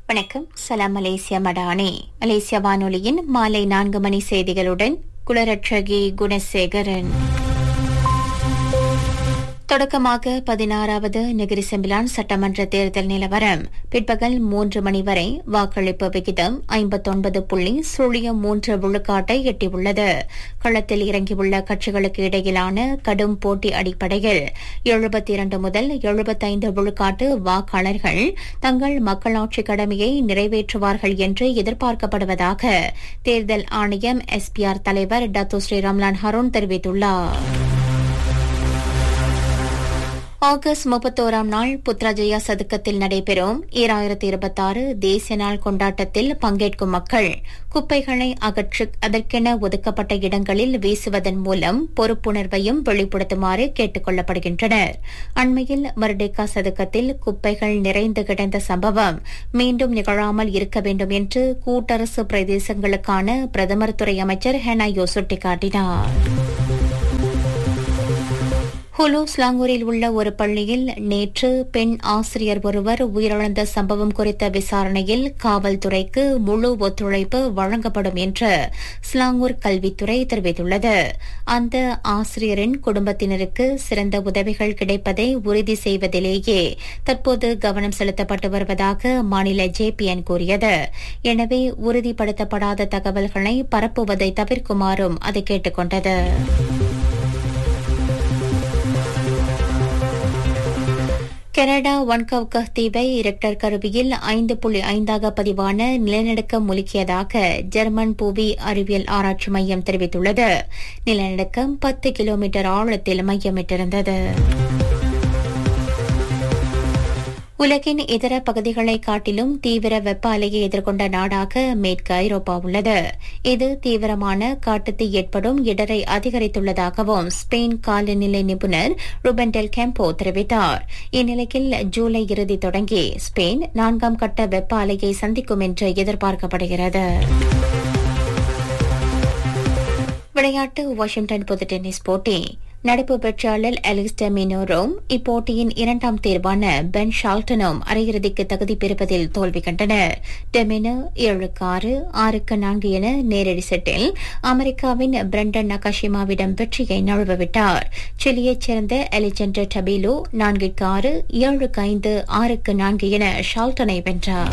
வணக்கம் சலாம் Malaysia மடானே Malaysia வானொலியின் மாலை நான்கு மணி செய்திகளுடன் குலரட்சகி குணசேகரன் தொடக்கமாக பதினாறாவது நெகிரி செம்பிலான் சட்டமன்ற தேர்தல் நிலவரம் பிற்பகல் மூன்று மணி வரை வாக்களிப்பு விகிதம் ஐம்பத்தொன்பது புள்ளி சுழியம் மூன்று விழுக்காட்டை எட்டியுள்ளது களத்தில் இறங்கியுள்ள கட்சிகளுக்கு இடையிலான கடும் போட்டி அடிப்படையில் எழுபத்தி இரண்டு முதல் எழுபத்தைந்து விழுக்காட்டு வாக்காளர்கள் தங்கள் மக்களாட்சி கடமையை நிறைவேற்றுவார்கள் என்று எதிர்பார்க்கப்படுவதாக தேர்தல் ஆணையம் எஸ்பிஆர் தலைவர் டத்து ஸ்ரீ ரம்லான் ஹரோன் தெரிவித்துள்ளார் ஆகஸ்ட் முப்பத்தோராம் நாள் புத்ராஜயா சதுக்கத்தில் நடைபெறும் ஈராயிரத்தி இருபத்தாறு தேசிய நாள் கொண்டாட்டத்தில் பங்கேற்கும் மக்கள் குப்பைகளை அகற்றி அதற்கென ஒதுக்கப்பட்ட இடங்களில் வீசுவதன் மூலம் பொறுப்புணர்வையும் வெளிப்படுத்துமாறு கேட்டுக் கொள்ளப்படுகின்றனர் அண்மையில் மர்டேக்கா சதுக்கத்தில் குப்பைகள் நிறைந்து கிடந்த சம்பவம் மீண்டும் நிகழாமல் இருக்க வேண்டும் என்று கூட்டரசு பிரதேசங்களுக்கான பிரதமர் துறை அமைச்சர் ஹெனாயோ சுட்டிக்காட்டினார் ஹுலு ஸ்லாங்கூரில் உள்ள ஒரு பள்ளியில் நேற்று பெண் ஆசிரியர் ஒருவர் உயிரிழந்த சம்பவம் குறித்த விசாரணையில் காவல்துறைக்கு முழு ஒத்துழைப்பு வழங்கப்படும் என்று ஸ்லாங்கூர் கல்வித்துறை தெரிவித்துள்ளது அந்த ஆசிரியரின் குடும்பத்தினருக்கு சிறந்த உதவிகள் கிடைப்பதை உறுதி செய்வதிலேயே தற்போது கவனம் செலுத்தப்பட்டு வருவதாக மாநில ஜேபிஎன் கூறியது எனவே உறுதிப்படுத்தப்படாத தகவல்களை பரப்புவதை தவிர்க்குமாறும் அது கேட்டுக் கொண்டது கனடா ஒன்கவ்கஹ் தீவை ரெக்டர் கருவியில் ஐந்து புள்ளி ஐந்தாக பதிவான நிலநடுக்கம் முழுக்கியதாக ஜெர்மன் புவி அறிவியல் ஆராய்ச்சி மையம் தெரிவித்துள்ளது நிலநடுக்கம் பத்து கிலோமீட்டர் ஆழத்தில் மையமிட்டிருந்தது உலகின் இதர பகுதிகளை காட்டிலும் தீவிர வெப்ப அலையை எதிர்கொண்ட நாடாக மேற்கு ஐரோப்பா உள்ளது இது தீவிரமான காட்டுத்தீ ஏற்படும் இடரை அதிகரித்துள்ளதாகவும் ஸ்பெயின் காலநிலை நிபுணர் ருபென்டெல் கேம்போ தெரிவித்தார் இந்நிலையில் ஜூலை இறுதி தொடங்கி ஸ்பெயின் நான்காம் கட்ட வெப்ப அலையை சந்திக்கும் என்று எதிர்பார்க்கப்படுகிறது விளையாட்டு வாஷிங்டன் பொது டென்னிஸ் போட்டி நடப்பு பெற்றாளர் அலிஸ்டர் மினோரோம் இப்போட்டியின் இரண்டாம் தேர்வான பென் ஷால்டனும் அரையிறுதிக்கு தகுதி பெறுவதில் தோல்வி கண்டனர் டெமினோ ஏழுக்கு ஆறு ஆறுக்கு நான்கு என நேரடி செட்டில் அமெரிக்காவின் பிரண்டன் நகாஷிமாவிடம் வெற்றியை நழுவவிட்டார் சிலியைச் சேர்ந்த அலிஜெண்டர் டபிலோ நான்கிற்கு ஆறு ஏழுக்கு ஐந்து ஆறுக்கு நான்கு என ஷால்டனை வென்றார்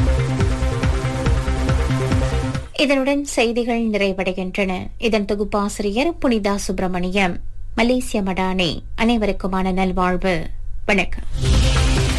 இதனுடன் செய்திகள் நிறைவடைகின்றன இதன் தொகுப்பாசிரியர் புனிதா சுப்பிரமணியம் மலேசிய மடானே அனைவருக்குமான நல்வாழ்வு வணக்கம்